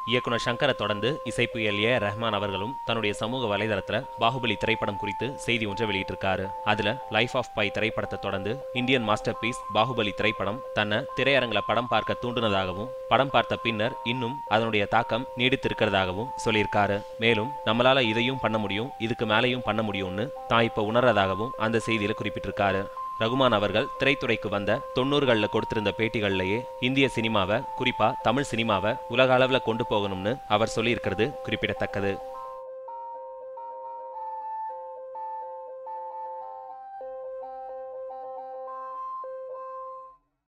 இயக்குனர் சங்கரை தொடர்ந்து இசைப்புயல் ஏ ரஹ்மான் அவர்களும் தன்னுடைய சமூக வலைதளத்துல பாகுபலி திரைப்படம் குறித்து செய்தி ஒன்றை வெளியிட்டிருக்காரு அதுல லைஃப் ஆஃப் பை திரைப்படத்தை தொடர்ந்து இந்தியன் மாஸ்டர் பீஸ் பாகுபலி திரைப்படம் தன்னை திரையரங்குல படம் பார்க்க தூண்டுனதாகவும் படம் பார்த்த பின்னர் இன்னும் அதனுடைய தாக்கம் நீடித்திருக்கிறதாகவும் சொல்லியிருக்காரு மேலும் நம்மளால இதையும் பண்ண முடியும் இதுக்கு மேலேயும் பண்ண முடியும்னு தான் இப்ப உணர்றதாகவும் அந்த செய்தியில குறிப்பிட்டிருக்காரு ரகுமான் அவர்கள் திரைத்துறைக்கு வந்த தொண்ணூறுகளில் கொடுத்திருந்த பேட்டிகள்லயே இந்திய சினிமாவை குறிப்பா தமிழ் சினிமாவை உலக அளவில் கொண்டு போகணும்னு அவர் சொல்லியிருக்கிறது குறிப்பிடத்தக்கது